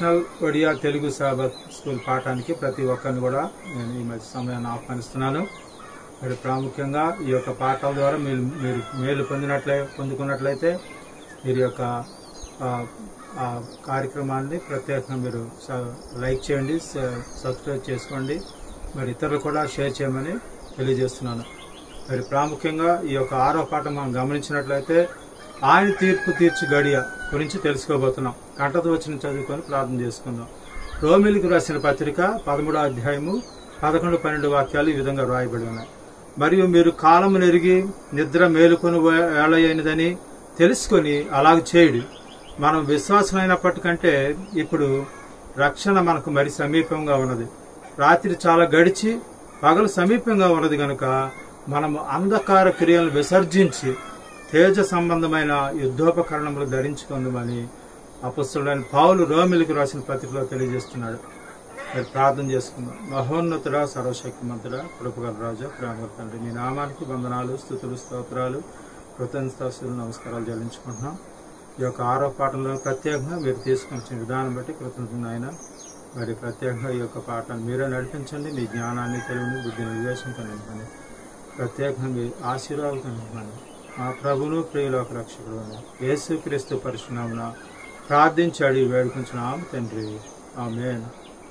national Odia Telugu sabbath school పాఠానికి ప్రతి ఒక్కరిని కూడా నేను ఈ మధ్య సమయాన్ని ఆహ్వానిస్తున్నాను మరి ప్రాముఖ్యంగా ఈ యొక్క పాఠాల ద్వారా మీరు మీరు మేలు పొందినట్లే పొందుకున్నట్లయితే మీరు యొక్క ఆ, ఆ కార్యక్రమాన్ని ప్రత్యేకంగా మీరు స- లైక్ చేయండి స- సబ్స్క్రైబ్ చేసుకోండి మరి ఇతరులు కూడా షేర్ చేయమని తెలియజేస్తున్నాను మరి ప్రాముఖ్యంగా ఈ యొక్క ఆరో పాఠం మనం గమనించినట్లయితే ఆయన తీర్పు తీర్చి గడియ గురించి తెలుసుకోబోతున్నాం కంటతో వచ్చిన చదువుకొని ప్రార్థన చేసుకుందాం రోమిలికి రాసిన పత్రిక పదమూడో అధ్యాయము పదకొండు పన్నెండు వాక్యాలు ఈ విధంగా వ్రాయబడి ఉన్నాయి మరియు మీరు కాలము నెరిగి నిద్ర మేలుకొని వేళ అయినదని తెలుసుకొని అలాగ చేయుడి మనం విశ్వాసమైనప్పటికంటే ఇప్పుడు రక్షణ మనకు మరి సమీపంగా ఉన్నది రాత్రి చాలా గడిచి పగలు సమీపంగా ఉన్నది గనుక మనము అంధకార క్రియలను విసర్జించి తేజ సంబంధమైన యుద్ధోపకరణములు ధరించుకుందామని అపుస్తుడైన పావులు రోమిలికి రాసిన పత్రికలో తెలియజేస్తున్నాడు మరి ప్రార్థన చేసుకుందాం మహోన్నతుడా సర్వశక్తిమంతుడా కృపగల రాజా ప్రేమ తండ్రి మీ నామానికి వందనాలు స్థుతులు స్తోత్రాలు కృతజ్ఞతాస్తులు నమస్కారాలు చెల్లించుకుంటున్నాం ఈ యొక్క ఆరో పాఠంలో ప్రత్యేకంగా మీరు తీసుకొచ్చిన విధానం బట్టి కృతజ్ఞత ఆయన మరి ప్రత్యేకంగా ఈ యొక్క పాఠాన్ని మీరే నడిపించండి మీ జ్ఞానాన్ని తెలివిని బుద్ధిని వివేశం కలిగించండి ప్రత్యేకంగా మీ ఆశీర్వాదాలు కలిగించండి మా ప్రభును ప్రియులోక రక్షకుడు యేసు క్రీస్తు పరిశునామున ప్రార్థించి అడిగి వేడుకుంటున్నాం తండ్రి ఆమేన్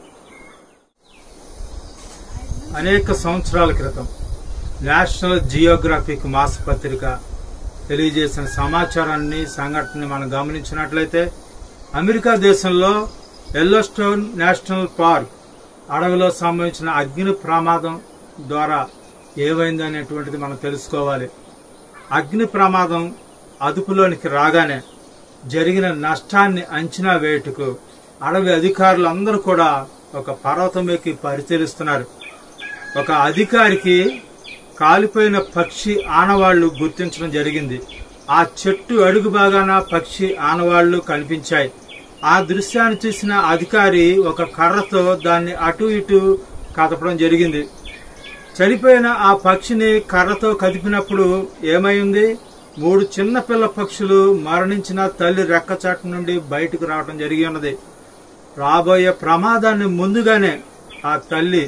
అనేక సంవత్సరాల క్రితం నేషనల్ జియోగ్రఫిక్ మాసపత్రిక తెలియజేసిన సమాచారాన్ని సంఘటనని మనం గమనించినట్లయితే అమెరికా దేశంలో ఎల్లోస్టోన్ నేషనల్ పార్క్ అడవిలో సంభవించిన అగ్ని ప్రమాదం ద్వారా ఏమైంది అనేటువంటిది మనం తెలుసుకోవాలి అగ్ని ప్రమాదం అదుపులోనికి రాగానే జరిగిన నష్టాన్ని అంచనా వేయుటకు అడవి అధికారులు అందరూ కూడా ఒక పర్వతం ఎక్కి పరిశీలిస్తున్నారు ఒక అధికారికి కాలిపోయిన పక్షి ఆనవాళ్లు గుర్తించడం జరిగింది ఆ చెట్టు అడుగు భాగాన పక్షి ఆనవాళ్లు కనిపించాయి ఆ దృశ్యాన్ని చూసిన అధికారి ఒక కర్రతో దాన్ని అటు ఇటు కదపడం జరిగింది చనిపోయిన ఆ పక్షిని కర్రతో కదిపినప్పుడు ఏమైంది మూడు చిన్న పిల్ల పక్షులు మరణించిన తల్లి రెక్కచాటు నుండి బయటకు రావడం జరిగి ఉన్నది రాబోయే ప్రమాదాన్ని ముందుగానే ఆ తల్లి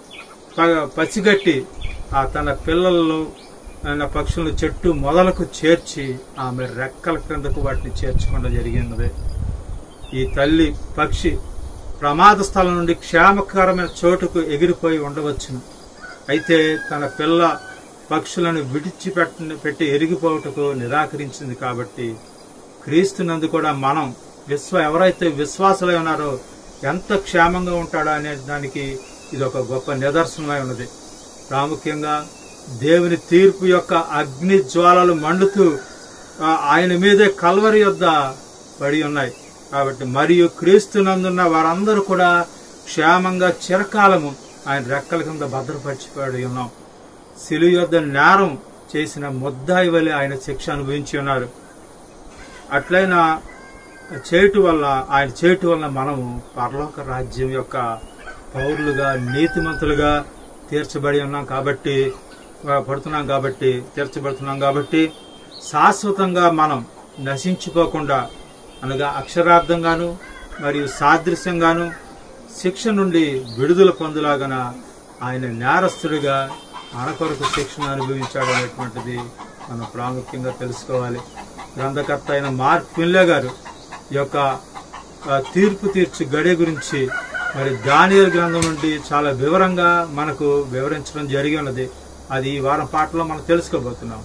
ప- పసిగట్టి ఆ తన పిల్లలను ఆయన పక్షులను చెట్టు మొదలకు చేర్చి ఆమె రెక్కల క్రిందకు వాటిని చేర్చకుండా జరిగినది ఈ తల్లి పక్షి ప్రమాద స్థలం నుండి క్షేమకరమైన చోటుకు ఎగిరిపోయి ఉండవచ్చును అయితే తన పిల్ల పక్షులను విడిచిపెట్టి పెట్టి ఎరిగిపోవటకు నిరాకరించింది కాబట్టి క్రీస్తునందు కూడా మనం విశ్వ ఎవరైతే విశ్వాసులై ఉన్నారో ఎంత క్షేమంగా ఉంటాడో అనే దానికి ఇది ఒక గొప్ప నిదర్శనమై ఉన్నది ప్రాముఖ్యంగా దేవుని తీర్పు యొక్క అగ్ని జ్వాలలు మండుతూ ఆ, ఆయన మీదే కల్వరి యొద్ద పడి ఉన్నాయి కాబట్టి మరియు క్రీస్తునందున్న వారందరూ కూడా క్షేమంగా చిరకాలము ఆయన రెక్కల కింద భద్రపరిచిపడి ఉన్నాం సిలువ యొద్ద నేరం చేసిన ముద్దాయి వలె ఆయన శిక్ష అనుభవించి ఉన్నారు అట్లయినా చేటు వల్ల ఆయన చేటు వల్ల మనము పరలోక రాజ్యం యొక్క పౌరులుగా నీతిమంతులుగా తీర్చబడి ఉన్నాం కాబట్టి ఆ, పడుతున్నాం కాబట్టి తీర్చబడుతున్నాం కాబట్టి శాశ్వతంగా మనం నశించిపోకుండా అనగా అక్షరార్థంగాను మరియు సాదృశ్యంగాను శిక్ష నుండి విడుదల పొందులాగన ఆయన నేరస్తుడిగా మన కొరకు శిక్షను అనుభవించాడు అనేటువంటిది మనం ప్రాముఖ్యంగా తెలుసుకోవాలి గ్రంథకర్త అయిన మార్క్ ఫిన్లే గారు ఈ యొక్క ఆ, తీర్పు తీర్చి గడియ గురించి మరి దానియల్ గ్రంథం నుండి చాలా వివరంగా మనకు వివరించడం జరిగి ఉన్నది అది ఈ వారం పాటలో మనం తెలుసుకోబోతున్నాం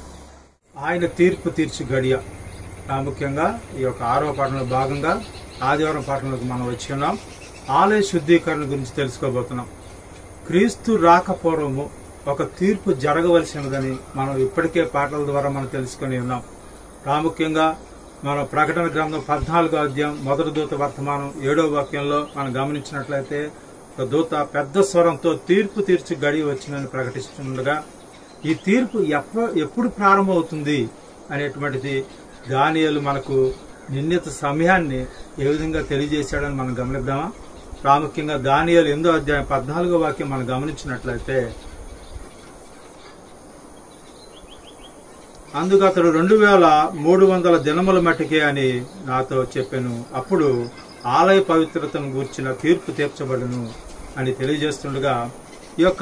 ఆయన తీర్పు తీర్చి గడియ ప్రాముఖ్యంగా ఈ యొక్క ఆరో పాఠంలో భాగంగా ఆదివారం పాఠంలోకి మనం వచ్చి ఉన్నాం ఆలయ శుద్ధీకరణ గురించి తెలుసుకోబోతున్నాం క్రీస్తు రాకపూర్వము ఒక తీర్పు జరగవలసినదని మనం ఇప్పటికే పాటల ద్వారా మనం తెలుసుకొని ఉన్నాం ప్రాముఖ్యంగా మనం ప్రకటన గ్రంథం పద్నాలుగో అధ్యాయం మొదటి దూత వర్తమానం ఏడో వాక్యంలో మనం గమనించినట్లయితే ఒక దూత పెద్ద స్వరంతో తీర్పు తీర్చి గడియ వచ్చిందని ప్రకటిస్తుండగా ఈ తీర్పు ఎప్ప ఎప్పుడు ప్రారంభమవుతుంది అనేటువంటిది దానియలు మనకు నిర్ణీత సమయాన్ని ఏ విధంగా తెలియజేశాడని మనం గమనిద్దామా ప్రాముఖ్యంగా దానియలు ఎందో అధ్యాయం పద్నాలుగో వాక్యం మనం గమనించినట్లయితే అందుకు అతడు రెండు వేల మూడు వందల దినముల మట్టికే అని నాతో చెప్పాను అప్పుడు ఆలయ పవిత్రతను గూర్చిన తీర్పు తీర్చబడును అని తెలియజేస్తుండగా ఈ యొక్క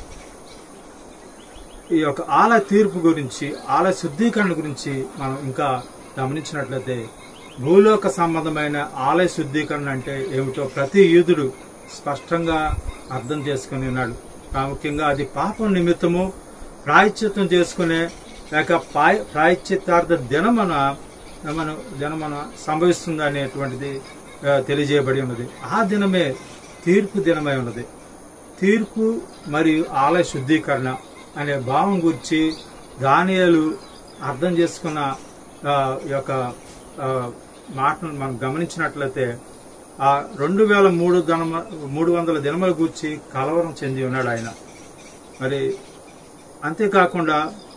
ఈ యొక్క ఆలయ తీర్పు గురించి ఆలయ శుద్ధీకరణ గురించి మనం ఇంకా గమనించినట్లయితే భూలోక సంబంధమైన ఆలయ శుద్ధీకరణ అంటే ఏమిటో ప్రతి యూదుడు స్పష్టంగా అర్థం చేసుకుని ఉన్నాడు ప్రాముఖ్యంగా అది పాపం నిమిత్తము ప్రాయశ్చిత్తం చేసుకునే లేక పాయ ప్రాయశ్చిత్తార్థ దినమన మన దినమన సంభవిస్తుంది అనేటువంటిది ఆ, తెలియజేయబడి ఉన్నది ఆ దినమే తీర్పు దినమై ఉన్నది తీర్పు మరియు ఆలయ శుద్ధీకరణ అనే భావం గురించి దానియాలు అర్థం చేసుకున్న ఆ, యొక్క ఆ, మాటను మనం గమనించినట్లయితే ఆ రెండు వేల మూడు దినమ మూడు వందల దినముల గూర్చి కలవరం చెంది ఉన్నాడు ఆయన మరి అంతేకాకుండా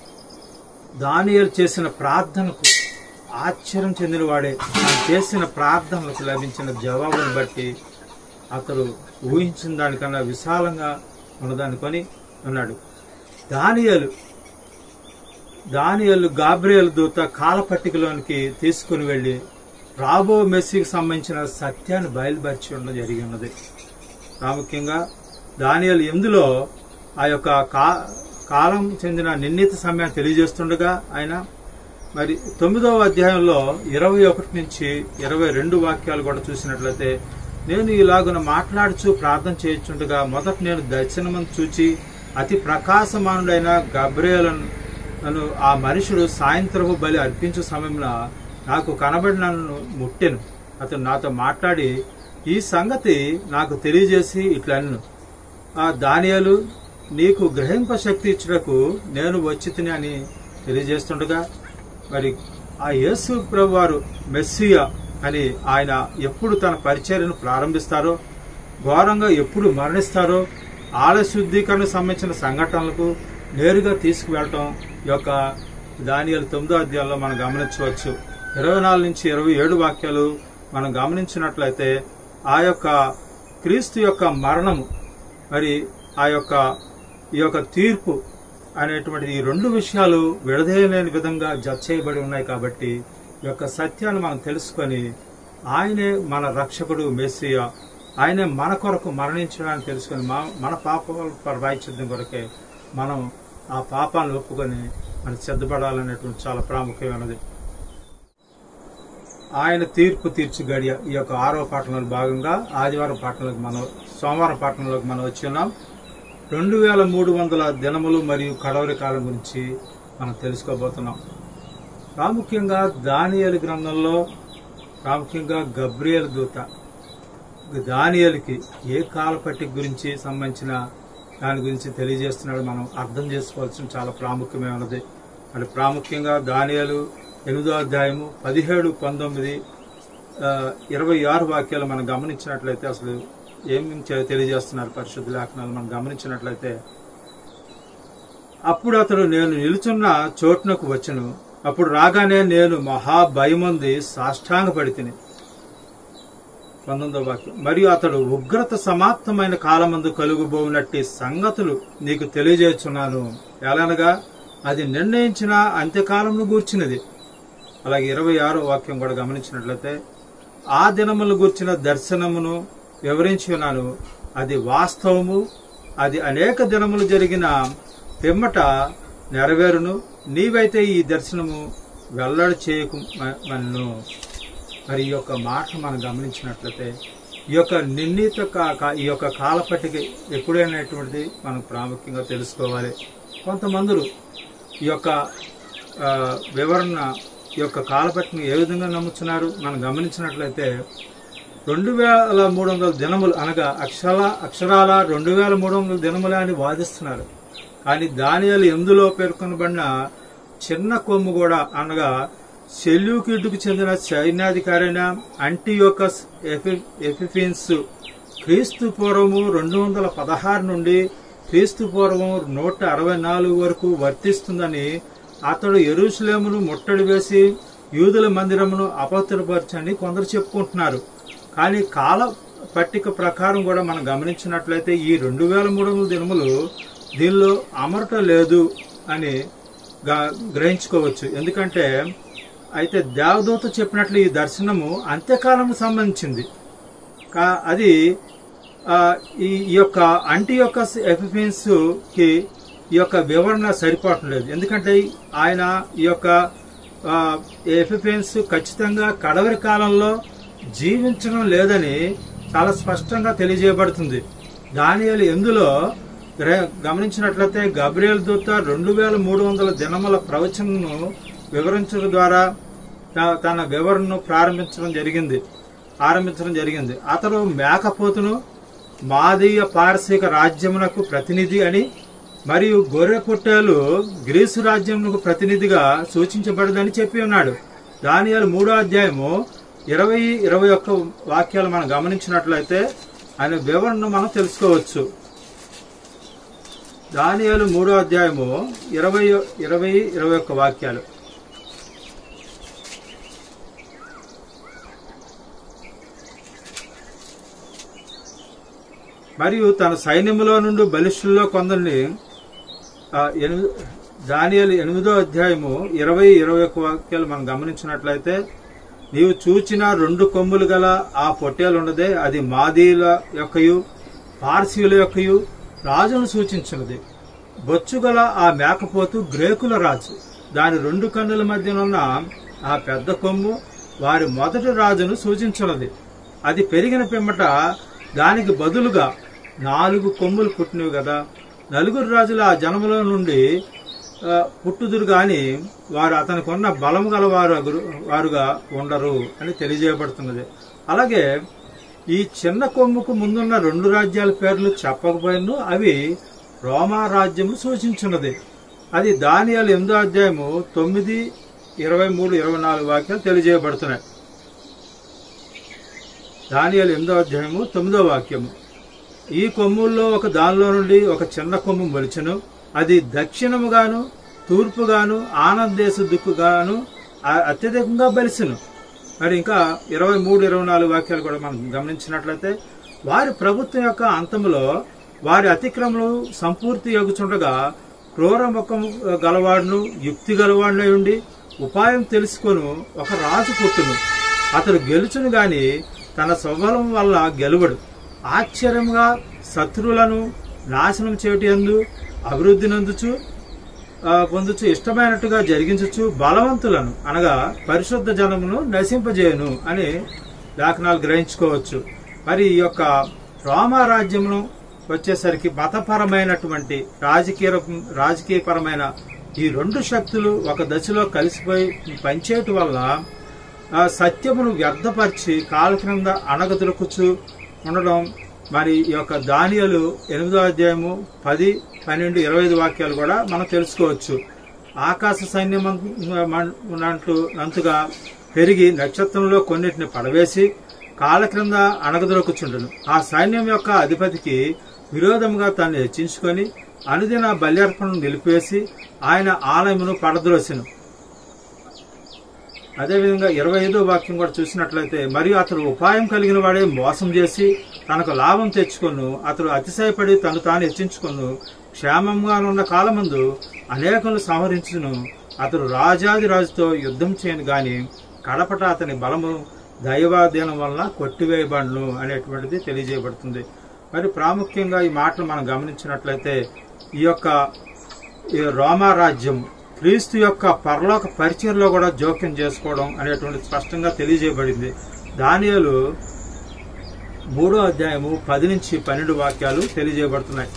దానియలు చేసిన ప్రార్థనకు ఆశ్చర్యం చెందిన వాడే ఆయన చేసిన ప్రార్థనలకు లభించిన జవాబును బట్టి అతడు ఊహించిన దానికన్నా విశాలంగా ఉన్నదనుకొని ఉన్నాడు దానియలు దానియలు గాబ్రియల్ దూత కాలపట్టికలోనికి తీసుకుని వెళ్లి రాబో మెస్సీకి సంబంధించిన సత్యాన్ని బయలుపరిచి ఉండడం జరిగి ఉన్నది ప్రాముఖ్యంగా దానియలు ఎందులో ఆ యొక్క కా- కాలం చెందిన నిర్ణీత సమయాన్ని తెలియజేస్తుండగా ఆయన మరి తొమ్మిదవ అధ్యాయంలో ఇరవై ఒకటి నుంచి ఇరవై రెండు వాక్యాలు కూడా చూసినట్లయితే నేను ఇలాగున మాట్లాడుచు ప్రార్థన చేయించుండగా మొదట నేను దర్శనమని చూచి అతి ప్రకాశమానుడైన గబ్రేలను నన్ను ఆ మనుషుడు సాయంత్రపు బలి అర్పించు సమయంలో నాకు కనబడి నన్ను ముట్టెను అతను నాతో మాట్లాడి ఈ సంగతి నాకు తెలియజేసి ఇట్లా అన్ను ఆ దానియాలు నీకు గ్రహింప శక్తి ఇచ్చుటకు నేను వచ్చి తిని అని తెలియజేస్తుండగా మరి ఆ యేసు ప్రభు వారు మెస్సియా అని ఆయన ఎప్పుడు తన పరిచర్యను ప్రారంభిస్తారో ఘోరంగా ఎప్పుడు మరణిస్తారో ఆలయ శుద్ధీకరణకు సంబంధించిన సంఘటనలకు నేరుగా తీసుకువెళ్ళటం ఈ యొక్క దానియాలు తొమ్మిదో అధ్యాయంలో మనం గమనించవచ్చు ఇరవై నాలుగు నుంచి ఇరవై ఏడు వాక్యాలు మనం గమనించినట్లయితే ఆ యొక్క క్రీస్తు యొక్క మరణము మరి ఆ యొక్క ఈ యొక్క తీర్పు అనేటువంటి ఈ రెండు విషయాలు విడదీయలేని విధంగా జత చేయబడి ఉన్నాయి కాబట్టి ఈ యొక్క సత్యాన్ని మనం తెలుసుకొని ఆయనే మన రక్షకుడు మెస్సియా ఆయనే మన కొరకు మరణించడానికి తెలుసుకొని మా- మన పాపాల ప్రాయచిత్తం కొరకే మనం ఆ పాపాలను ఒప్పుకొని మనం సిద్ధపడాలనేటువంటి చాలా ప్రాముఖ్యమైనది ఆయన తీర్పు తీర్చి గడియ ఈ యొక్క ఆరో పాఠంలో భాగంగా ఆదివారం పాఠంలోకి మనం సోమవారం పాఠంలోకి మనం వచ్చి ఉన్నాం రెండు వేల మూడు వందల దినములు మరియు కడవరి కాలం గురించి మనం తెలుసుకోబోతున్నాం ప్రాముఖ్యంగా దానియలు గ్రంథంలో ప్రాముఖ్యంగా గబ్రియల్ దూత దానియలకి ఏ కాలపట్టి గురించి సంబంధించిన దాని గురించి తెలియజేస్తున్నాడు మనం అర్థం చేసుకోవాల్సిన చాలా ప్రాముఖ్యమైనది మరి ప్రాముఖ్యంగా దానియలు ఎనిమిదో అధ్యాయము పదిహేడు పంతొమ్మిది ఆ, ఇరవై ఆరు వాక్యాలు మనం గమనించినట్లయితే అసలు ఏం చే- తెలియజేస్తున్నారు పరిశుద్ధ లేఖనాలు మనం గమనించినట్లయితే అప్పుడు అతడు నేను నిలుచున్న చోటునకు వచ్చును అప్పుడు రాగానే నేను మహా భయముంది సాష్టాంగ పడితిని పంతొమ్మిదో వాక్యం మరియు అతడు ఉగ్రత సమాప్తమైన కాలమందు కలుగుబోనట్టి సంగతులు నీకు తెలియజేస్తున్నాను ఎలానగా అది నిర్ణయించిన అంత్యకాలంను గూర్చినది అలాగే ఇరవై ఆరో వాక్యం కూడా గమనించినట్లయితే ఆ దినములు గూర్చిన దర్శనమును వివరించి ఉన్నాను అది వాస్తవము అది అనేక దినములు జరిగిన పిమ్మట నెరవేరును నీవైతే ఈ దర్శనము వెల్లడి చేయకు మ- మన్ను మరి ఈ యొక్క మాట మనం గమనించినట్లయితే ఈ యొక్క నిర్ణీత కా- కా- ఈ యొక్క కాలపట్టిక ఎప్పుడైనటువంటిది మనం ప్రాముఖ్యంగా తెలుసుకోవాలి కొంతమందులు ఈ యొక్క ఆ, వివరణ ఈ యొక్క కాలపట్టిని ఏ విధంగా నమ్ముతున్నారు మనం గమనించినట్లయితే రెండు వేల మూడు వందల దినములు అనగా అక్షర అక్షరాల రెండు వేల మూడు వందల దినములే అని వాదిస్తున్నారు కానీ దానియాలు ఎందులో పేర్కొనబడిన చిన్న కొమ్ము కూడా అనగా సెల్యూకిడ్కు చెందిన సైన్యాధికారైన అంటియోకస్ ఎఫి ఎఫిఫిన్స్ క్రీస్తు పూర్వము రెండు వందల పదహారు నుండి క్రీస్తు పూర్వం నూట అరవై నాలుగు వరకు వర్తిస్తుందని అతడు ఎరుసలేమును ముట్టడి వేసి యూదుల మందిరమును అపవిత్రపరచని కొందరు చెప్పుకుంటున్నారు కానీ కాల పట్టిక ప్రకారం కూడా మనం గమనించినట్లయితే ఈ రెండు వేల మూడు వందల దినములు దీనిలో అమరట లేదు అని గా- గ్రహించుకోవచ్చు ఎందుకంటే అయితే దేవదూత చెప్పినట్లు ఈ దర్శనము అంత్యకాలం సంబంధించింది కా- అది ఆ, ఈ ఈ యొక్క అంటి యొక్క ఎఫిఫియన్స్ కి ఈ యొక్క వివరణ సరిపోవటం లేదు ఎందుకంటే ఆయన ఈ యొక్క ఎఫిఫియన్స్ ఖచ్చితంగా కడవరి కాలంలో జీవించడం లేదని చాలా స్పష్టంగా తెలియజేయబడుతుంది దానియాలు ఎందులో గ్ర- గమనించినట్లయితే గబ్రియల్ దూత రెండు వేల మూడు వందల దినముల ప్రవచనను వివరించడం ద్వారా త- తన వివరణను ప్రారంభించడం జరిగింది ఆరంభించడం జరిగింది అతడు మేకపోతును మాదీయ పారసీక రాజ్యమునకు ప్రతినిధి అని మరియు గొర్రె పొట్టేలు గ్రీసు రాజ్యమునకు ప్రతినిధిగా సూచించబడదని చెప్పి ఉన్నాడు దానియాలు మూడో అధ్యాయము ఇరవై ఇరవై ఒక్క వాక్యాలు మనం గమనించినట్లయితే ఆయన వివరణను మనం తెలుసుకోవచ్చు దానియాలు మూడో అధ్యాయము ఇరవై ఇరవై ఇరవై ఒక్క వాక్యాలు మరియు తన సైన్యములో నుండి బలిష్ఠుల్లో కొందరిని ఆ, ఎనిమిది దానియలు ఎనిమిదో అధ్యాయము ఇరవై ఇరవై ఒక్క వాక్యాలు మనం గమనించినట్లయితే నీవు చూచిన రెండు కొమ్ములు గల ఆ పొట్టేలు ఉన్నదే అది మాదీల యొక్కయు పార్సీల యొక్కయు రాజును సూచించినది బొచ్చుగల ఆ మేకపోతు గ్రేకుల రాజు దాని రెండు కన్నుల మధ్యనున్న ఆ పెద్ద కొమ్ము వారి మొదటి రాజును సూచించున్నది అది పెరిగిన పిమ్మట దానికి బదులుగా నాలుగు కొమ్ములు పుట్టినవి కదా నలుగురు రాజులు ఆ జనములో నుండి ఆ, పుట్టుదురు గాని వారు అతనికి ఉన్న బలము గల వారు వారుగా ఉండరు అని తెలియజేయబడుతున్నది అలాగే ఈ చిన్న కొమ్ముకు ముందున్న రెండు రాజ్యాల పేర్లు చెప్పకపోయినను అవి రోమా రాజ్యము సూచించున్నది అది దానియాలు ఎనిమిదో అధ్యాయము తొమ్మిది ఇరవై మూడు ఇరవై నాలుగు వాక్యాలు తెలియజేయబడుతున్నాయి దానియాలు ఎనిమిదో అధ్యాయము తొమ్మిదో వాక్యము ఈ కొమ్ముల్లో ఒక దానిలో నుండి ఒక చిన్న కొమ్ము మొలిచెను అది దక్షిణముగాను తూర్పుగాను ఆనందేశ దిక్కుగాను ఆ- అత్యధికంగా బలిసెను మరి ఇంకా ఇరవై మూడు ఇరవై నాలుగు వాక్యాలు కూడా మనం గమనించినట్లయితే వారి ప్రభుత్వం యొక్క అంతములో వారి అతిక్రమలు సంపూర్తి యొగుచుండగా క్రూర ముఖం గలవాడును యుక్తి గలవాడునై ఉండి ఉపాయం తెలుసుకొను ఒక రాజు పుట్టును అతడు గెలుచును గాని తన స్వబలం వల్ల గెలువడు ఆశ్చర్యంగా శత్రువులను నాశనం చేయటి ఎందు అభివృద్ధి నందుచు ఆ, పొందుచు ఇష్టమైనట్టుగా జరిగించచ్చు బలవంతులను అనగా పరిశుద్ధ జనమును నశింపజేయను అని లేఖనాలు గ్రహించుకోవచ్చు మరి ఈ యొక్క రోమా రాజ్యమును వచ్చేసరికి మతపరమైనటువంటి రాజకీయ రాజకీయపరమైన ఈ రెండు శక్తులు ఒక దశలో కలిసిపోయి పనిచేయటం వల్ల ఆ సత్యమును వ్యర్థపరిచి కాల క్రింద అణగదొరుకుచు ఉండడం మరి ఈ యొక్క దానియలు ఎనిమిదో అధ్యాయము పది పన్నెండు ఇరవై ఐదు వాక్యాలు కూడా మనం తెలుసుకోవచ్చు ఆకాశ సైన్యం ఉన్నట్లు నంతుగా పెరిగి నక్షత్రంలో కొన్నిటిని పడవేసి కాల క్రింద అణగదొరుకుచుండును ఆ సైన్యం యొక్క అధిపతికి విరోధముగా తాను హెచ్చించుకొని అనుదిన బల్యార్పణను నిలిపివేసి ఆయన ఆలయమును పడద్రోసెను అదేవిధంగా ఇరవై ఐదో వాక్యం కూడా చూసినట్లయితే మరియు అతడు ఉపాయం కలిగిన వాడే మోసం చేసి తనకు లాభం తెచ్చుకొను అతడు అతిశయపడి తను తాను హెచ్చించుకొను క్షేమంగానున్న కాలమందు అనేకులను సంహరించును అతడు రాజాది రాజుతో యుద్ధం చేయను గాని కడపట అతని బలము దైవాధీనం వలన కొట్టివేయబడును అనేటువంటిది తెలియజేయబడుతుంది మరి ప్రాముఖ్యంగా ఈ మాటలు మనం గమనించినట్లయితే ఈ యొక్క ఈ రోమా రాజ్యం క్రీస్తు యొక్క పరలోక పరిచయంలో కూడా జోక్యం చేసుకోవడం అనేటువంటి స్పష్టంగా తెలియజేయబడింది దానియాలు మూడో అధ్యాయము పది నుంచి పన్నెండు వాక్యాలు తెలియజేయబడుతున్నాయి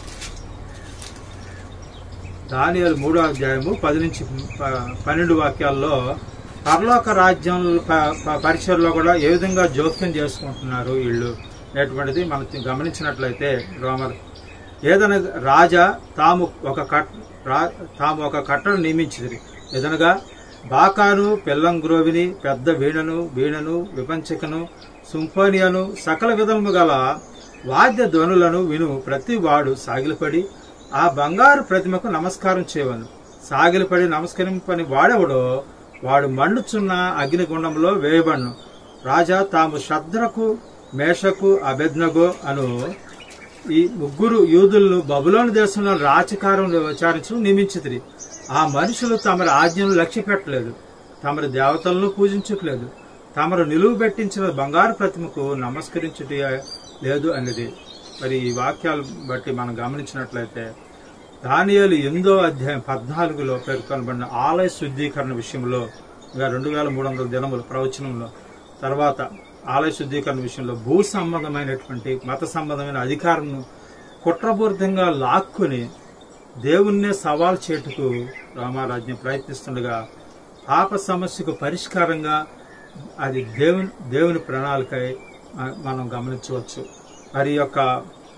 దానియాలు మూడో అధ్యాయము పది నుంచి ప- పన్నెండు వాక్యాల్లో పరలోక రాజ్యం ప- ప- పరిచయంలో కూడా ఏ విధంగా జోక్యం చేసుకుంటున్నారు వీళ్ళు అనేటువంటిది మనం గమనించినట్లయితే రోమర్ ఏదైనా రాజా తాము ఒక కట్ రా- తాము ఒక కట్టను నియమించింది ఏదనగా బాకాను పెల్లంగ్రోవిని పెద్ద వీణను వీణను విపంచికను సింఫోనియను సకల విధము గల వాద్య ధ్వనులను విను ప్రతి వాడు సాగిలపడి ఆ బంగారు ప్రతిమకు నమస్కారం చేయవను సాగిలపడి నమస్కరింపని వాడెవడో వాడు మండుచున్న అగ్నిగుండంలో వేయబడును రాజా తాము శద్రకు మేషకు అభెజ్ఞగో అను ఈ ముగ్గురు యూదులను బబులోని దేశంలో రాచకారంలో విచారించడం నియమించితిరి ఆ మనుషులు తమరి ఆజ్ఞను లక్ష్య పెట్టలేదు తమరి దేవతలను పూజించట్లేదు తమరు నిలువు పెట్టించిన బంగారు ప్రతిమకు నమస్కరించుట లేదు అనేది మరి ఈ వాక్యాలు బట్టి మనం గమనించినట్లయితే దానియాలు ఎనిమిదో అధ్యాయం పద్నాలుగులో పేర్కొనబడిన ఆలయ శుద్ధీకరణ విషయంలో ఇంకా రెండు వేల మూడు వందల దినముల ప్రవచనంలో తర్వాత ఆలయ శుద్ధీకరణ విషయంలో భూ సంబంధమైనటువంటి మత సంబంధమైన అధికారంను కుట్రపూరితంగా లాక్కుని దేవుణ్ణే సవాల్ చేటుకు రామారాజ్యం ప్రయత్నిస్తుండగా పాప సమస్యకు పరిష్కారంగా అది దేవుని దేవుని ప్రణాళికై ఆ, మనం గమనించవచ్చు మరి ఈ యొక్క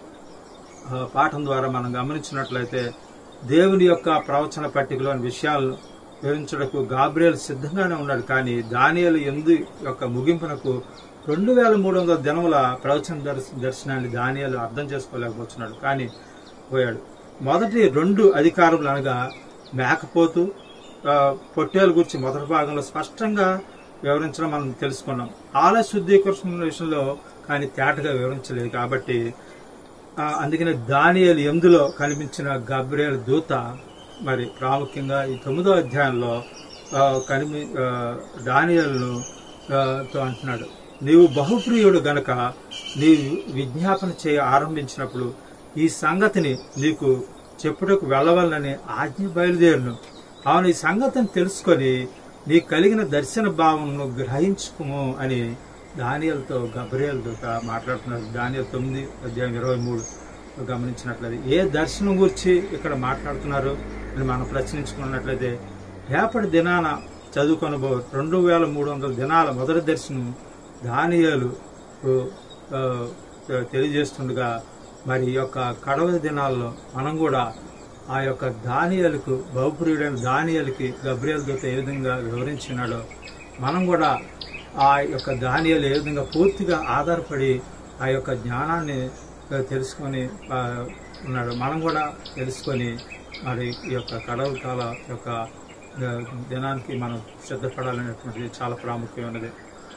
ఆ, పాఠం ద్వారా మనం గమనించినట్లయితే దేవుని యొక్క ప్రవచన పట్టికలోని విషయాలను వివరించడానికి గాబ్రియల్ సిద్ధంగానే ఉన్నాడు కానీ దానియలు ఎందు యొక్క ముగింపునకు రెండు వేల మూడు వందల దినముల ప్రవచన దర్శ- దర్శనాన్ని దానియాలు అర్థం చేసుకోలేకపోతున్నాడు కానీ పోయాడు మొదటి రెండు అధికారములు అనగా మేకపోతు ఆ, పొట్టేలు గురించి మొదటి భాగంలో స్పష్టంగా వివరించడం మనం తెలుసుకున్నాం ఆలయ శుద్ధీకరణ విషయంలో కానీ తేటగా వివరించలేదు కాబట్టి ఆ, అందుకనే దానియేలు ఎందులో కనిపించిన గబ్రియల్ దూత మరి ప్రాముఖ్యంగా ఈ తొమ్మిదో అధ్యాయంలో ఆ, కనిపి ఆ, దానియేలును ఆ, తో అంటున్నాడు నీవు బహుప్రియుడు గనక నీవు విజ్ఞాపన చేయ ఆరంభించినప్పుడు ఈ సంగతిని నీకు చెప్పుటకు వెళ్ళవలనని ఆజ్ఞ బయలుదేరును అవును ఈ సంగతిని తెలుసుకొని నీకు కలిగిన దర్శన భావమును గ్రహించుకుము అని దానియలతో గబ్రియల్ దూత మాట్లాడుతున్నారు దానియల్ తొమ్మిది అధ్యాయం ఇరవై మూడు గమనించినట్లయితే ఏ దర్శనం గురించి ఇక్కడ మాట్లాడుతున్నారు అని మనం ప్రశ్నించుకున్నట్లయితే రేపటి దినాన చదువుకొనబో రెండు వేల మూడు వందల దినాల మొదటి దర్శనం దానియాలు ఓ, ఆ, తెలియజేస్తుండగా మరి ఈ యొక్క కడవ దినాల్లో మనం కూడా ఆ యొక్క దానియలకు బహుప్రియుడైన దానియలకి గబ్రియల్ దూత ఏ విధంగా వివరించినాడో మనం కూడా ఆ యొక్క దానియలు ఏ విధంగా పూర్తిగా ఆధారపడి ఆ యొక్క జ్ఞానాన్ని ఆ, తెలుసుకొని ఆ, ఉన్నాడు మనం కూడా తెలుసుకొని మరి ఈ యొక్క కడవ కాల యొక్క ఆ, దినానికి మనం సిద్ధపడాలనేటువంటిది చాలా ప్రాముఖ్యమైనది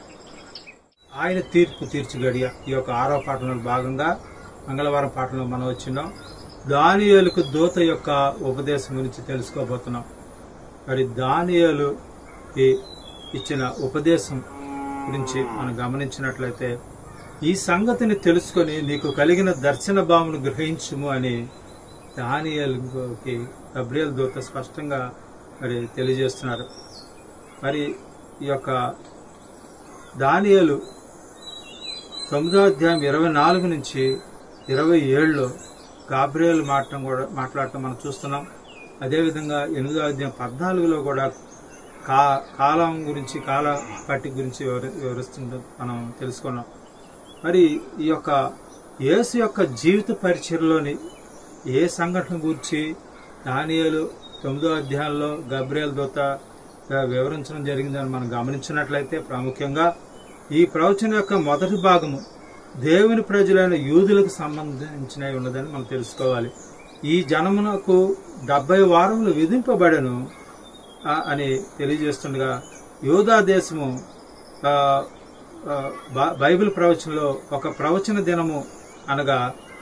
ఆయన తీర్పు తీర్చి గడియ ఈ యొక్క ఆరో పాఠంలో భాగంగా మంగళవారం పాఠంలో మనం వచ్చినాం దానియేలుకు దూత యొక్క ఉపదేశం గురించి తెలుసుకోబోతున్నాం మరి దానియేలు ఇచ్చిన ఉపదేశం గురించి మనం గమనించినట్లయితే ఈ సంగతిని తెలుసుకొని నీకు కలిగిన దర్శన భావను గ్రహించుము అని దానియేలుకి గబ్రియల్ దూత స్పష్టంగా మరి తెలియజేస్తున్నారు మరి ఈ యొక్క దానియేలు తొమ్మిదో అధ్యాయం ఇరవై నాలుగు నుంచి ఇరవై ఏడులో గాబ్రియల్ మాటం కూడా మాట్లాడటం మనం చూస్తున్నాం అదేవిధంగా ఎనిమిదో అధ్యాయం పద్నాలుగులో కూడా కా కాలం గురించి కాల పట్టి గురించి వివరి- వివరిస్తుంటే మనం తెలుసుకున్నాం మరి ఈ యొక్క యేసు యొక్క జీవిత పరిచయలోని ఏ సంఘటన గురించి దానియేలు తొమ్మిదో అధ్యాయంలో గబ్రియల్ దూత ఆ, వివరించడం జరిగిందని మనం గమనించినట్లయితే ప్రాముఖ్యంగా ఈ ప్రవచన యొక్క మొదటి భాగము దేవుని ప్రజలైన యూదులకు సంబంధించినవి ఉన్నదని మనం తెలుసుకోవాలి ఈ జనమునకు డెబ్బై వారములు విధింపబడను ఆ, అని తెలియజేస్తుండగా యూదా దేశము ఆ, ఆ, బ- బైబిల్ ప్రవచనలో ఒక ప్రవచన దినము అనగా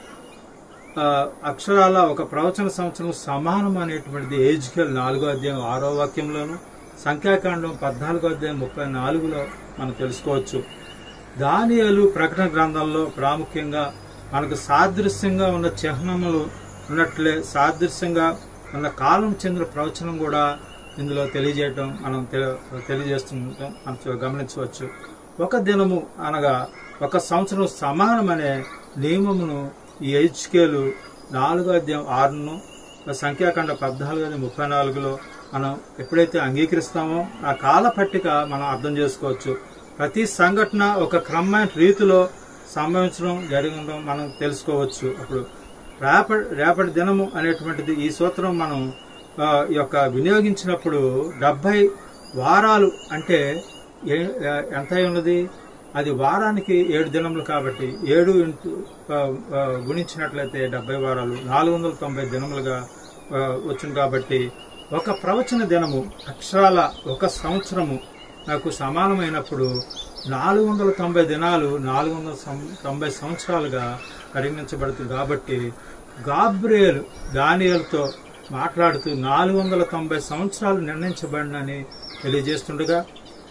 ఆ, అక్షరాల ఒక ప్రవచన సంవత్సరం సమానం అనేటువంటిది ఏజ్కెల్ నాలుగో అధ్యాయం ఆరో వాక్యంలోను సంఖ్యాకాండం పద్నాలుగో అధ్యాయం ముప్పై నాలుగులో మనం తెలుసుకోవచ్చు దానియాలు ప్రకటన గ్రంథంలో ప్రాముఖ్యంగా మనకు సాదృశ్యంగా ఉన్న చిహ్నములు ఉన్నట్లే సాదృశ్యంగా ఉన్న కాలం చెందిన ప్రవచనం కూడా ఇందులో తెలియజేయటం మనం తె- తెలియజేస్తుంటాం మనం చూ- గమనించవచ్చు ఒక దినము అనగా ఒక సంవత్సరం సమానమనే నియమమును ఈ హెచ్కేలు నాలుగో అధ్యాయం ఆరును సంఖ్యాకాండ పద్నాలుగు అధ్యాయం ముప్పై నాలుగులో మనం ఎప్పుడైతే అంగీకరిస్తామో ఆ కాల పట్టిక మనం అర్థం చేసుకోవచ్చు ప్రతి సంఘటన ఒక క్రమమైన రీతిలో సంభవించడం జరగడం మనం తెలుసుకోవచ్చు అప్పుడు రేపటి రేపటి దినము అనేటువంటిది ఈ సూత్రం మనం ఆ, ఈ యొక్క వినియోగించినప్పుడు డెబ్బై వారాలు అంటే ఏ- ఏ- ఎంత అయి ఉన్నది అది వారానికి ఏడు దినములు కాబట్టి ఏడు ఇంటూ ఆ, ఆ, గుణించినట్లయితే డెబ్బై వారాలు నాలుగు వందల తొంభై దినములుగా ఆ, వచ్చింది కాబట్టి ఒక ప్రవచన దినము అక్షరాల ఒక సంవత్సరము నాకు సమానమైనప్పుడు నాలుగు వందల తొంభై దినాలు నాలుగు వందల సం- తొంభై సంవత్సరాలుగా పరిగణించబడుతుంది కాబట్టి గాబ్రియల్ దానియలతో మాట్లాడుతూ నాలుగు వందల తొంభై సంవత్సరాలు నిర్ణయించబడినని తెలియజేస్తుండగా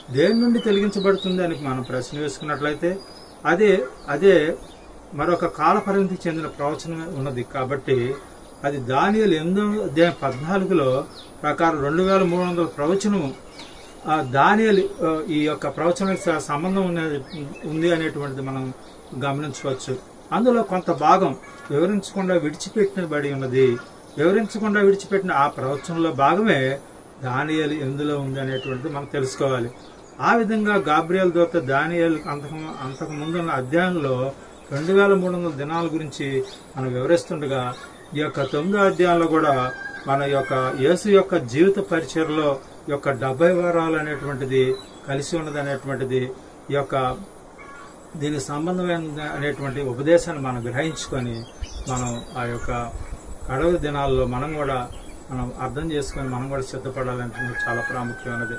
దేని నుండి తొలగించబడుతుంది అని మనం ప్రశ్న వేసుకున్నట్లయితే అదే అదే మరొక కాల పరిమితికి చెందిన ప్రవచనం ఉన్నది కాబట్టి అది దానియలు ఎనిమిదో అధ్యాయం పద్నాలుగులో ప్రకారం రెండు వేల మూడు వందల ప్రవచనము ఆ దానియలు ఆ, ఈ యొక్క ప్రవచనానికి స- సంబంధం ఉన్నది ఉంది అనేటువంటిది మనం గమనించవచ్చు అందులో కొంత భాగం వివరించకుండా విడిచిపెట్టినబడి ఉన్నది వివరించకుండా విడిచిపెట్టిన ఆ ప్రవచనంలో భాగమే దానియలు ఎందులో ఉంది అనేటువంటిది మనం తెలుసుకోవాలి ఆ విధంగా గాబ్రియల్ దూత దానియలు అంతకు అంతకు ముందున్న అధ్యాయంలో రెండు వేల మూడు వందల దినాల గురించి మనం వివరిస్తుండగా ఈ యొక్క తొమ్మిదో అధ్యాయంలో కూడా మన యొక్క యేసు యొక్క జీవిత పరిచయలో యొక్క డెబ్బై వారాలు అనేటువంటిది కలిసి ఉన్నది అనేటువంటిది ఈ యొక్క దీనికి సంబంధమైన అనేటువంటి ఉపదేశాన్ని మనం గ్రహించుకొని మనం ఆ యొక్క కడవ దినాల్లో మనం కూడా మనం అర్థం చేసుకొని మనం కూడా సిద్ధపడాలంటే చాలా ప్రాముఖ్యమైనది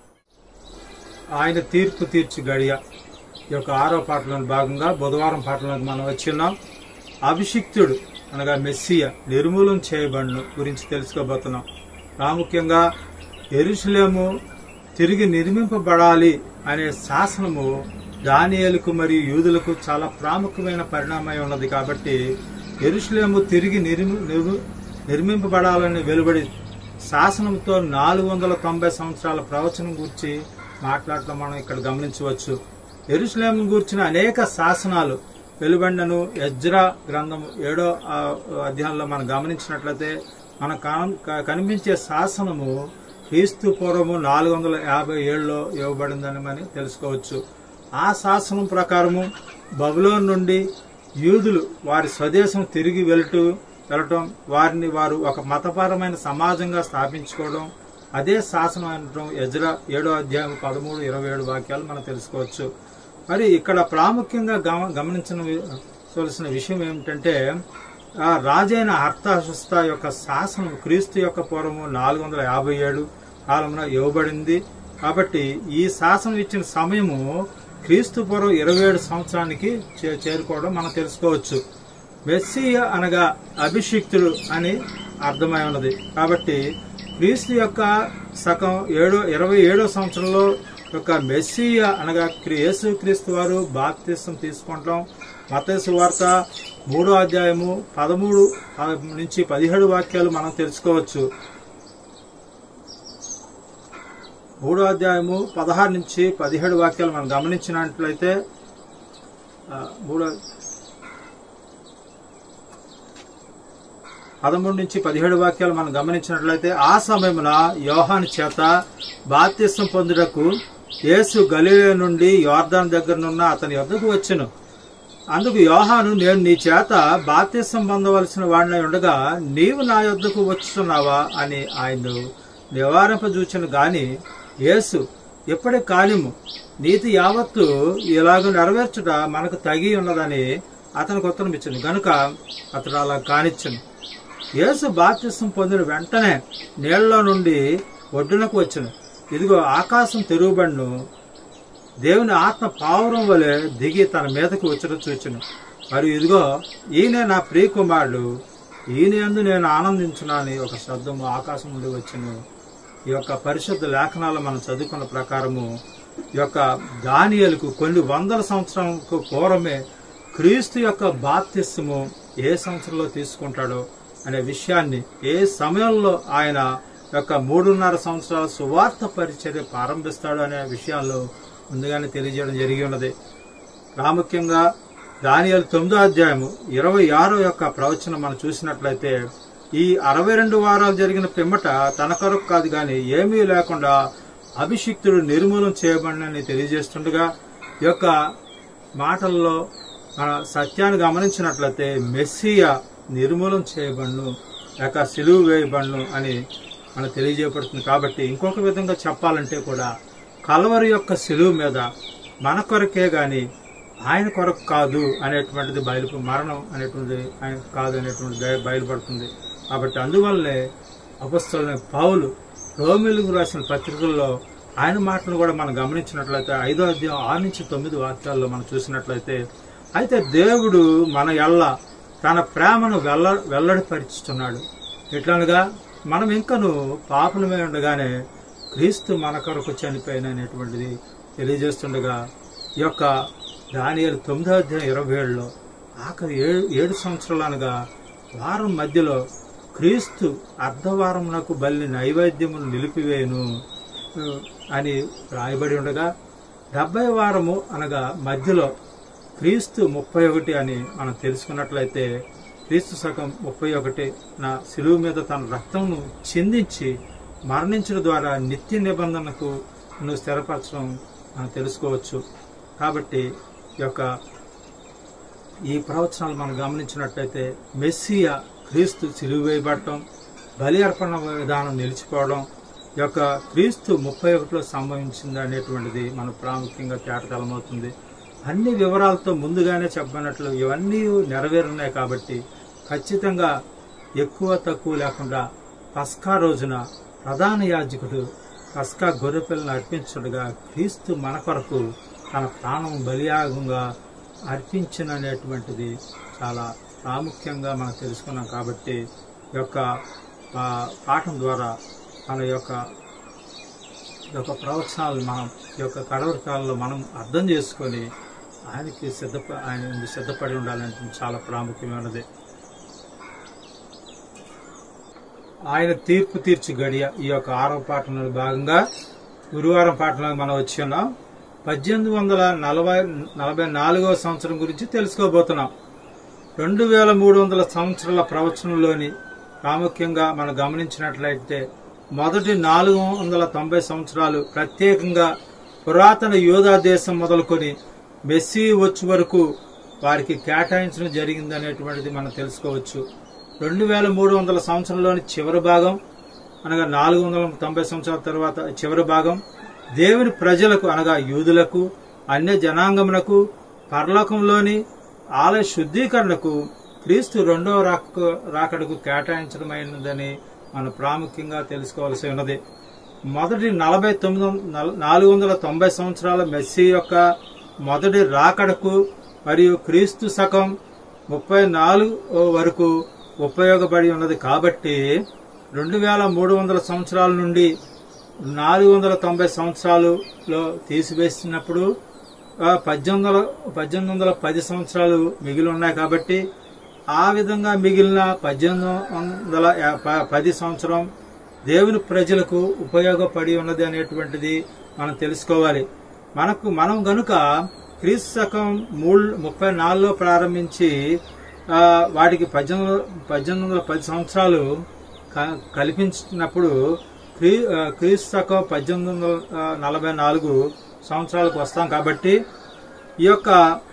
ఆయన తీర్పు తీర్చి గడియ ఈ యొక్క ఆరో పాటలోని భాగంగా బుధవారం పాటలోకి మనం వచ్చిన్నాం అభిషిక్తుడు అనగా మెస్సియ నిర్మూలన చేయబడును గురించి తెలుసుకోబోతున్నాం ప్రాముఖ్యంగా ఎరుషులేము తిరిగి నిర్మింపబడాలి అనే శాసనము దానియేలుకు మరియు యూదులకు చాలా ప్రాముఖ్యమైన పరిణామం ఉన్నది కాబట్టి ఎరుషులేము తిరిగి నిర్మి నిర్మి- నిర్మింపబడాలని వెలువడి శాసనంతో నాలుగు వందల తొంభై సంవత్సరాల ప్రవచనం గురించి మాట్లాడటం మనం ఇక్కడ గమనించవచ్చు ఎరుసలేం గూర్చిన అనేక శాసనాలు వెలువడినను ఎజ్రా గ్రంథం ఏడో ఆ, అధ్యాయంలో మనం గమనించినట్లయితే మన కన- కనిపించే శాసనము క్రీస్తు పూర్వము నాలుగు వందల యాభై ఏడులో ఇవ్వబడిందని మనం తెలుసుకోవచ్చు ఆ శాసనం ప్రకారము బబులోన్ నుండి యూదులు వారి స్వదేశం తిరిగి వెళుతూ వెళ్ళటం వారిని వారు ఒక మతపరమైన సమాజంగా స్థాపించుకోవడం అదే శాసనం అనటం ఎజ్రా ఏడో అధ్యాయం పదమూడు ఇరవై ఏడు వాక్యాలు మనం తెలుసుకోవచ్చు మరి ఇక్కడ ప్రాముఖ్యంగా గమ- గమనించవలసిన విషయం ఏమిటంటే ఆ రాజైన అర్థహస్త యొక్క శాసనం క్రీస్తు యొక్క పూర్వము నాలుగు వందల యాభై ఏడు కాలంలో ఇవ్వబడింది కాబట్టి ఈ శాసనం ఇచ్చిన సమయము క్రీస్తు పూర్వం ఇరవై ఏడు సంవత్సరానికి చే- చేరుకోవడం మనం తెలుసుకోవచ్చు మెస్సియ అనగా అభిషిక్తుడు అని అర్థమై ఉన్నది కాబట్టి క్రీస్తు యొక్క సగం ఏడో ఇరవై ఏడో సంవత్సరంలో యొక్క మెస్సియ అనగా క్రీ- యేసు క్రీస్తు వారు బాప్తిసం తీసుకుంటాం మతేసు వార్త మూడో అధ్యాయము పదమూడు ఆ, నుంచి పదిహేడు వాక్యాలు మనం తెలుసుకోవచ్చు మూడో అధ్యాయము పదహారు నుంచి పదిహేడు వాక్యాలు మనం గమనించినట్లయితే ఆ, మూడో పదమూడు నుంచి పదిహేడు వాక్యాలు మనం గమనించినట్లయితే ఆ సమయమున యోహాను చేత బాప్తిస్వం పొందుటకు యేసు గలీలే నుండి యోర్దాన్ దగ్గరనున్న అతని యొద్దకు వచ్చెను అందుకు యోహాను నేను నీ చేత బాప్తిస్వం పొందవలసిన వాడినై ఉండగా నీవు నా యొద్దకు వచ్చుతున్నావా అని ఆయన నివారింపజూచను గాని యేసు ఎప్పటి కానిము నీతి యావత్తు ఇలాగ నెరవేర్చుట మనకు తగి ఉన్నదని అతనికి ఉత్తరం ఇచ్చింది గనుక అతడు అలా కానిచ్చను యేసు బాప్తిస్వం పొందిన వెంటనే నీళ్లలో నుండి ఒడ్డునకు వచ్చును ఇదిగో ఆకాశం తెరుగుబడిను దేవుని ఆత్మ పావురం వలె దిగి తన మీదకు వచ్చడం చూచును మరియు ఇదిగో ఈయనే నా ప్రియ కుమారుడు ఈయన యందు నేను ఆనందించున్నాని ఒక శబ్దము ఆకాశం నుండి వచ్చును ఈ యొక్క పరిశుద్ధ లేఖనాలు మనం చదువుకున్న ప్రకారము ఈ యొక్క దానియలకు కొన్ని వందల సంవత్సరాలకు పూర్వమే క్రీస్తు యొక్క బాప్తిస్ము ఏ సంవత్సరంలో తీసుకుంటాడో అనే విషయాన్ని ఏ సమయంలో ఆయన యొక్క మూడున్నర సంవత్సరాల సువార్త పరిచర్య ప్రారంభిస్తాడు అనే విషయాల్లో ముందుగానే తెలియజేయడం జరిగి ఉన్నది ప్రాముఖ్యంగా దానియాలు తొమ్మిదో అధ్యాయము ఇరవై ఆరో యొక్క ప్రవచనం మనం చూసినట్లయితే ఈ అరవై రెండు వారాలు జరిగిన పిమ్మట తన కొరకు కాదు గాని ఏమీ లేకుండా అభిషిక్తుడు నిర్మూలన చేయబడినని తెలియజేస్తుండగా ఈ యొక్క మాటల్లో మన సత్యాన్ని గమనించినట్లయితే మెస్సియా నిర్మూలన చేయబడును లేక సిలువు వేయబడును అని మనకు తెలియజేయబడుతుంది కాబట్టి ఇంకొక విధంగా చెప్పాలంటే కూడా కలవరి యొక్క సిలువు మీద మన కొరకే గాని ఆయన కొరకు కాదు అనేటువంటిది బయలు మరణం అనేటువంటిది ఆయన కాదు అనేటువంటిది బయ- బయలుపడుతుంది కాబట్టి అందువల్లనే అపస్తులైన పౌలు రోమిలకు రాసిన పత్రికల్లో ఆయన మాటలు కూడా మనం గమనించినట్లయితే ఐదో అధ్యాయం ఆరు నుంచి తొమ్మిది వాక్యాల్లో మనం చూసినట్లయితే అయితే దేవుడు మన ఎల్ల తన ప్రేమను వెల్ల వెల్లడిపరుచుతున్నాడు ఎట్లనగా మనం ఇంకను పాపలమే ఉండగానే క్రీస్తు మన కొరకు చనిపోయిన అనేటువంటిది తెలియజేస్తుండగా ఈ యొక్క దానియలు తొమ్మిదో అధ్యాయం ఇరవై ఏడులో ఆఖరి ఏడు ఏడు సంవత్సరాలు అనగా వారం మధ్యలో క్రీస్తు అర్ధవారమునకు బల్లి నైవేద్యమును నిలిపివేయును ఆ, అని రాయబడి ఉండగా డెబ్బై వారము అనగా మధ్యలో క్రీస్తు ముప్పై ఒకటి అని మనం తెలుసుకున్నట్లయితే క్రీస్తు శకం ముప్పై ఒకటి నా సిలువు మీద తన రక్తంను చిందించి మరణించడం ద్వారా నిత్య నిబంధనకు నువ్వు స్థిరపరచడం మనం తెలుసుకోవచ్చు కాబట్టి ఈ యొక్క ఈ ప్రవచనాలు మనం గమనించినట్లయితే మెస్సియా క్రీస్తు సిలువ వేయబడటం బలి అర్పణ విధానం నిలిచిపోవడం ఈ యొక్క క్రీస్తు ముప్పై ఒకటిలో సంభవించింది అనేటువంటిది మన ప్రాముఖ్యంగా తేటతలమవుతుంది అన్ని వివరాలతో ముందుగానే చెప్పినట్లు ఇవన్నీ నెరవేరున్నాయి కాబట్టి ఖచ్చితంగా ఎక్కువ తక్కువ లేకుండా పస్కా రోజున ప్రధాన యాజకుడు పస్కా గొర్రెపిల్లను అర్పించుడుగా క్రీస్తు మన కొరకు తన ప్రాణం బలియాగంగా అర్పించిననేటువంటిది చాలా ప్రాముఖ్యంగా మనం తెలుసుకున్నాం కాబట్టి ఈ యొక్క ఆ, పాఠం ద్వారా మన యొక్క ఈ యొక్క ప్రవచనాలు మనం ఈ యొక్క కడవరి కాలంలో మనం అర్థం చేసుకొని ఆయనకి సిద్ధప ఆయన ముందు సిద్ధపడి ఉండాలంటే చాలా ప్రాముఖ్యమైనది ఆయన తీర్పు తీర్చి గడియ ఈ యొక్క ఆరో పాఠంలో భాగంగా గురువారం పాఠంలో మనం వచ్చి ఉన్నాం పద్దెనిమిది వందల నలభై నలభై నాలుగవ సంవత్సరం గురించి తెలుసుకోబోతున్నాం రెండు వేల మూడు వందల సంవత్సరాల ప్రవచనంలోని ప్రాముఖ్యంగా మనం గమనించినట్లయితే మొదటి నాలుగు వందల తొంభై సంవత్సరాలు ప్రత్యేకంగా పురాతన యోధా దేశం మొదలుకొని మెస్సీ వచ్చే వరకు వారికి కేటాయించడం జరిగిందనేటువంటిది మనం తెలుసుకోవచ్చు రెండు వేల మూడు వందల సంవత్సరంలోని చివరి భాగం అనగా నాలుగు వందల తొంభై సంవత్సరాల తర్వాత చివరి భాగం దేవుని ప్రజలకు అనగా యూదులకు అన్య జనాంగమునకు పరలోకంలోని ఆలయ శుద్ధీకరణకు క్రీస్తు రెండవ రాక రాకడకు కేటాయించడమైనదని మనం ప్రాముఖ్యంగా తెలుసుకోవాల్సి ఉన్నది మొదటి నలభై తొమ్మిది వం- నల- నాలుగు వందల తొంభై సంవత్సరాల మెస్సీ యొక్క మొదటి రాకడకు మరియు క్రీస్తు శకం ముప్పై నాలుగు వరకు ఉపయోగపడి ఉన్నది కాబట్టి రెండు వేల మూడు వందల సంవత్సరాల నుండి నాలుగు వందల తొంభై సంవత్సరాలులో తీసివేసినప్పుడు ఆ, పద్దెనిమిది వందల పద్దెనిమిది వందల పది సంవత్సరాలు మిగిలి ఉన్నాయి కాబట్టి ఆ విధంగా మిగిలిన పద్దెనిమిది వందల యా- ప- పది సంవత్సరం దేవుని ప్రజలకు ఉపయోగపడి ఉన్నది అనేటువంటిది మనం తెలుసుకోవాలి మనకు మనం గనుక క్రీస్తు శకం మూడు ముప్పై నాలుగులో ప్రారంభించి ఆ, వాటికి పద్దెనిమిది పద్దెనిమిది వందల పది సంవత్సరాలు క- కల్పించినప్పుడు క్రీ ఆ, క్రీస్తు శకం పద్దెనిమిది వందల ఆ, నలభై నాలుగు సంవత్సరాలకు వస్తాం కాబట్టి ఈ యొక్క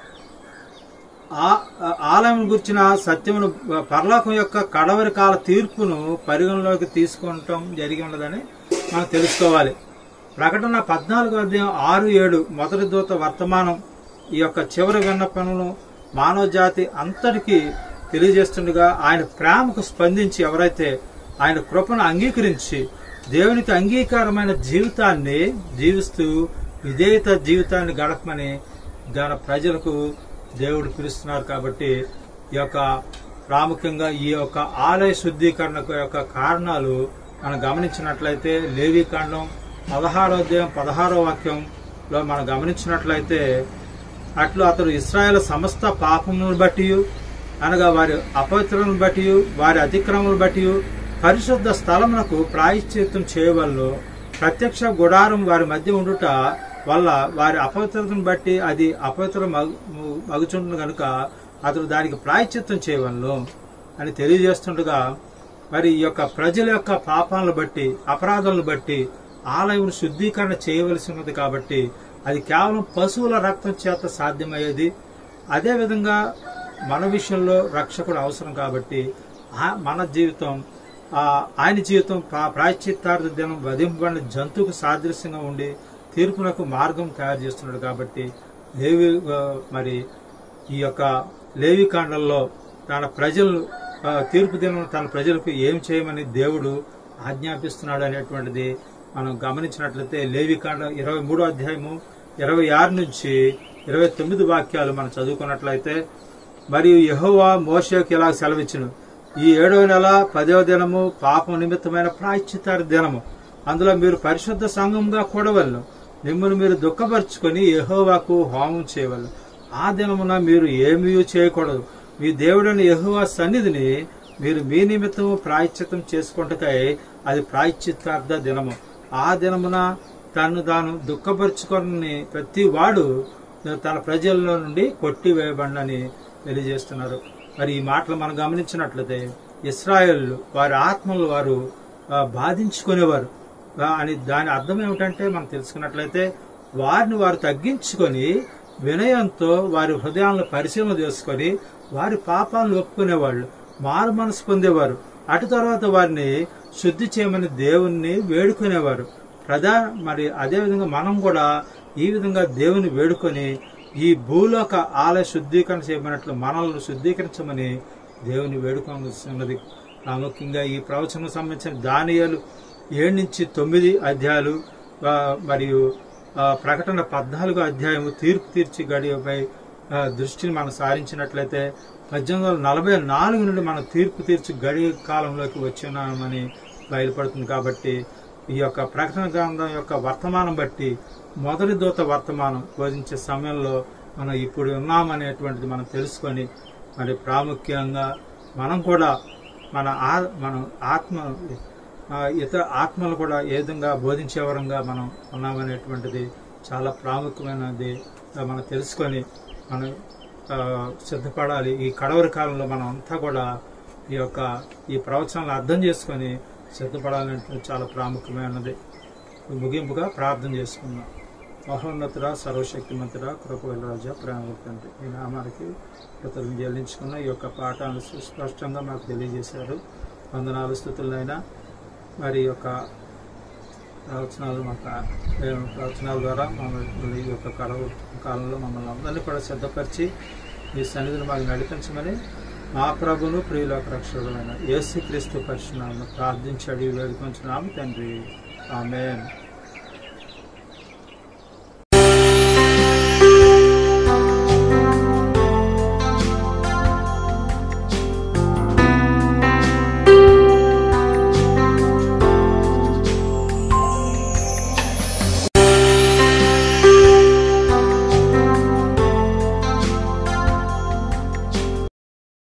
ఆ- ఆ- ఆలయం గురించిన సత్యమును పరలోకం యొక్క కడవరి కాల తీర్పును పరిగణలోకి తీసుకుంటాం జరిగి ఉన్నదని మనం తెలుసుకోవాలి ప్రకటన పద్నాలుగో అధ్యాయం ఆరు ఏడు మొదటి దూత వర్తమానం ఈ యొక్క చివరి విన్నపమును మానవ జాతి అంతటికీ తెలియజేస్తుండగా ఆయన ప్రేమకు స్పందించి ఎవరైతే ఆయన కృపను అంగీకరించి దేవునికి అంగీకారమైన జీవితాన్ని జీవిస్తూ విధేయత జీవితాన్ని గడపమని దాని ప్రజలకు దేవుడు పిలుస్తున్నారు కాబట్టి ఈ యొక్క ప్రాముఖ్యంగా ఈ యొక్క ఆలయ శుద్ధీకరణకు యొక్క కారణాలు మనం గమనించినట్లయితే లేవీకాండం పదహారో అధ్యాయం పదహారో వాక్యంలో మనం గమనించినట్లయితే అట్లు అతడు ఇస్రాయేల్ సమస్త పాపములను బట్టి అనగా వారి అపవిత్రలను బట్టి వారి అతిక్రమములను బట్టి పరిశుద్ధ స్థలమునకు ప్రాయశ్చిత్తం చేయవలను ప్రత్యక్ష గుడారం వారి మధ్య ఉండుట వల్ల వారి అపవిత్రతను బట్టి అది అపవిత్ర మగు- మగుచుండును గనుక అతడు దానికి ప్రాయశ్చిత్తం చేయవలను అని తెలియజేస్తుండగా మరి ఈ యొక్క ప్రజల యొక్క పాపాలను బట్టి అపరాధాలను బట్టి ఆలయం శుద్ధీకరణ చేయవలసి ఉన్నది కాబట్టి అది కేవలం పశువుల రక్తం చేత సాధ్యమయ్యేది అదేవిధంగా మన విషయంలో రక్షకుడు అవసరం కాబట్టి ఆ- మన జీవితం ఆ, ఆయన జీవితం ప్రా- ప్రాయశ్చిత్తార్థ దినం వధింపబడిన జంతువుకు సాదృశ్యంగా ఉండి తీర్పునకు మార్గం తయారు చేస్తున్నాడు కాబట్టి లేవి ఆ, మరి ఈ యొక్క లేవి కాండంలో తన ప్రజలు ఆ, తీర్పు దినం తన ప్రజలకు ఏం చేయమని దేవుడు ఆజ్ఞాపిస్తున్నాడు అనేటువంటిది మనం గమనించినట్లయితే లేవి కాండం ఇరవై మూడో అధ్యాయము ఇరవై ఆరు నుంచి ఇరవై తొమ్మిది వాక్యాలు మనం చదువుకున్నట్లయితే మరియు యెహోవా మోషేకి ఇలా సెలవిచ్చును ఈ ఏడవ నెల పదవ దినము పాపం నిమిత్తమైన ప్రాయశ్చిత్తార దినము అందులో మీరు పరిశుద్ధ సంఘంగా కూడవలను మిమ్మల్ని మీరు దుఃఖపరుచుకొని యెహోవాకు హోమం చేయవలను ఆ దినమున మీరు ఏమీ చేయకూడదు మీ దేవుడైన యెహోవా సన్నిధిని మీరు మీ నిమిత్తము ప్రాయశ్చిత్తం చేసుకుంటకై అది ప్రాయశ్చిత్తార్థ దినము ఆ దినమున తను తాను దుఃఖపరుచుకొని ప్రతి వాడు తన ప్రజల్లో నుండి కొట్టివేయబడినని తెలియజేస్తున్నారు మరి ఈ మాటలు మనం గమనించినట్లయితే ఇస్రాయేల్ వారి ఆత్మలు వారు ఆ, బాధించుకునేవారు ఆ, అని దాని అర్థం ఏమిటంటే మనం తెలుసుకున్నట్లయితే వారిని వారు తగ్గించుకొని వినయంతో వారి హృదయాలను పరిశీలన చేసుకొని వారి పాపాలను ఒప్పుకునేవాళ్ళు మారు మనసు పొందేవారు అటు తర్వాత వారిని శుద్ధి చేయమని దేవుణ్ణి వేడుకునేవారు ప్రధా మరి అదే విధంగా మనం కూడా ఈ విధంగా దేవుని వేడుకొని ఈ భూలోక ఆలయ శుద్ధీకరణ చేయమన్నట్లు మనల్ని శుద్ధీకరించమని దేవుని వేడుకోవాల్సినది ప్రాముఖ్యంగా ఈ ప్రవచనం సంబంధించిన దానియాలు ఏడు నుంచి తొమ్మిది అధ్యాయాలు ఆ, మరియు ఆ, ప్రకటన పద్నాలుగో అధ్యాయము తీర్పు తీర్చి గడియపై ఆ, దృష్టిని మనం సారించినట్లయితే పద్దెనిమిది వందల నలభై నాలుగు నుండి మనం తీర్పు తీర్చి గడి కాలంలోకి వచ్చినామని బయలుపడుతుంది కాబట్టి ఈ యొక్క ప్రకటన గ్రంథం యొక్క వర్తమానం బట్టి మొదటి దూత వర్తమానం బోధించే సమయంలో మనం ఇప్పుడు ఉన్నామనేటువంటిది మనం తెలుసుకొని మరి ప్రాముఖ్యంగా మనం కూడా మన ఆ- మన ఆత్మ ఆ, ఇతర ఆత్మలు కూడా ఏ విధంగా బోధించే వరంగా మనం ఉన్నామనేటువంటిది చాలా ప్రాముఖ్యమైనది ఆ, మనం తెలుసుకొని మనం ఆ, సిద్ధపడాలి ఈ కడవరి కాలంలో మనం అంతా కూడా ఈ యొక్క ఈ ప్రవచనాలు అర్థం చేసుకొని సిద్ధపడాలంటే చాలా ప్రాముఖ్యమైనది ముగింపుగా ప్రార్థన చేసుకుందాం మహోన్నతుడ సర్వశక్తిమంతుడ కృపవేల రాజా ప్రేమతండ్రి ఈ నామానికి కృతజ్ఞతలు చెల్లించుకున్న ఈ యొక్క పాఠాలను సుస్పష్టంగా మాకు తెలియజేశారు వందనాలు స్థుతులైనా మరి ఈ యొక్క ప్రవచనాలు మాకు ఏ ప్రవచనాల ద్వారా మమ్మల్ని ఈ యొక్క కడవ కాలంలో మమ్మల్ని అందరినీ కూడా సిద్ధపరిచి ఈ సన్నిధిని మాకు నడిపించమని మా ప్రభును ప్రియులకు రక్షకుడైన యేసు క్రీస్తు పరిశునాలను ప్రార్థించి అడిగి వేడుకొంచున్నాము తండ్రి ఆమెన్